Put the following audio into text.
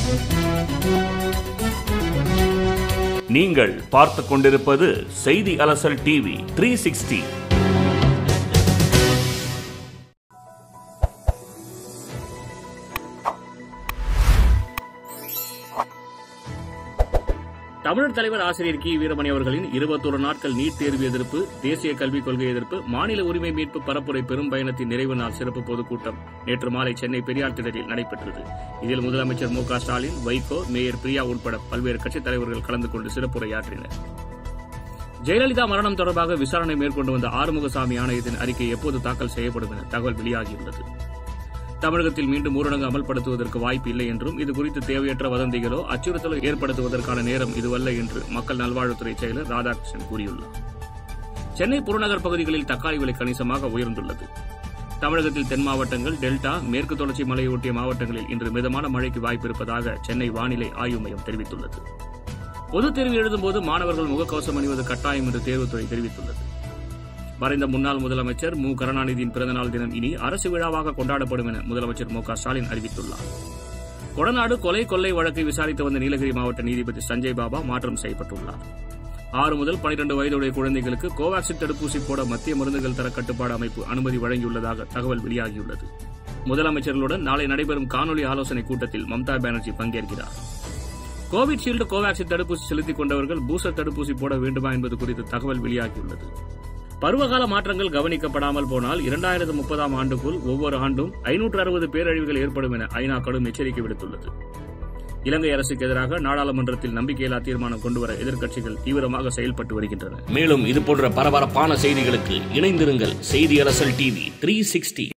நீங்கள் பார்த்துக் கொண்டிருப்பது செய்தி அலசல் டிவி த்ரீ சிக்ஸ்டி தமிழர் தலைவர் ஆசிரியர் கி வீரமணி அவர்களின் இருபத்தொரு நாட்கள் நீட் தேர்வு எதிர்ப்பு தேசிய கல்விக் கொள்கை எதிர்ப்பு மாநில உரிமை மீட்பு பரப்புரை பெரும் பயணத்தின் நிறைவு நாள் சிறப்பு பொதுக்கூட்டம் நேற்று மாலை சென்னை பெரியார் திடலில் நடைபெற்றது இதில் முதலமைச்சர் மு க ஸ்டாலின் வைகோ மேயர் பிரியா உட்பட பல்வேறு கட்சித் தலைவர்கள் கலந்து கொண்டு சிறப்புரையாற்றினர் ஜெயலலிதா மரணம் தொடர்பாக விசாரணை மேற்கொண்டு வந்த ஆறுமுகசாமி ஆணையத்தின் அறிக்கை எப்போது தாக்கல் செய்யப்படும் என தகவல் வெளியாகியுள்ளது தமிழகத்தில் மீண்டும் ஊரடங்கு அமல்படுத்துவதற்கு வாய்ப்பு இல்லை என்றும் இதுகுறித்து தேவையற்ற வதந்திகளோ அச்சுறுத்தலோ ஏற்படுத்துவதற்கான நேரம் இதுவல்ல என்று மக்கள் நல்வாழ்வுத்துறை செயலர் ராதாகிருஷ்ணன் கூறியுள்ளார் சென்னை புறநகர் பகுதிகளில் தக்காளி விலை கணிசமாக உயர்ந்துள்ளது தமிழகத்தில் தென் மாவட்டங்கள் டெல்டா மேற்கு தொடர்ச்சி மலையொட்டிய மாவட்டங்களில் இன்று மிதமான மழைக்கு வாய்ப்பு இருப்பதாக சென்னை வானிலை ஆய்வு மையம் தெரிவித்துள்ளது பொதுத் தேர்வு எழுதும்போது மாணவர்கள் முகக்கவசம் அணிவது கட்டாயம் என்று தேர்வுத்துறை தெரிவித்துள்ளது மறைந்த முன்னாள் முதலமைச்சர் மு கருணாநிதியின் பிறந்தநாள் தினம் இனி அரசு விழாவாக கொண்டாடப்படும் என முதலமைச்சர் மு க ஸ்டாலின் அறிவித்துள்ளார் கொடநாடு கொலை கொள்ளை வழக்கை விசாரித்து வந்த நீலகிரி மாவட்ட நீதிபதி சஞ்சய் பாபா மாற்றம் செய்யப்பட்டுள்ளார் ஆறு முதல் பனிரெண்டு வயதுடைய குழந்தைகளுக்கு கோவாக்சின் தடுப்பூசி போட மத்திய மருந்துகள் தர கட்டுப்பாடு அமைப்பு அனுமதி வழங்கியுள்ளதாக தகவல் வெளியாகியுள்ளது முதலமைச்சர்களுடன் நாளை நடைபெறும் காணொலி ஆலோசனைக் கூட்டத்தில் மம்தா பானர்ஜி பங்கேற்கிறார் கோவிட்ஷீல்டு கோவாக்சின் தடுப்பூசி செலுத்திக் கொண்டவர்கள் பூஸ்டர் தடுப்பூசி போட வேண்டுமா என்பது குறித்து தகவல் வெளியாகியுள்ளது பருவகால மாற்றங்கள் கவனிக்கப்படாமல் போனால் இரண்டாயிரத்து முப்பதாம் ஆண்டுக்குள் ஒவ்வொரு ஆண்டும் ஐநூற்று அறுபது பேரழிவுகள் ஏற்படும் என ஐநா கடும் எச்சரிக்கை விடுத்துள்ளது இலங்கை அரசுக்கு எதிராக நாடாளுமன்றத்தில் நம்பிக்கையில்லா தீர்மானம் கொண்டுவர எதிர்க்கட்சிகள் தீவிரமாக செயல்பட்டு வருகின்றன மேலும் இதுபோன்ற பரபரப்பான செய்திகளுக்கு இணைந்திருங்கள் செய்தி அலசல் டிவி த்ரீ சிக்ஸ்டி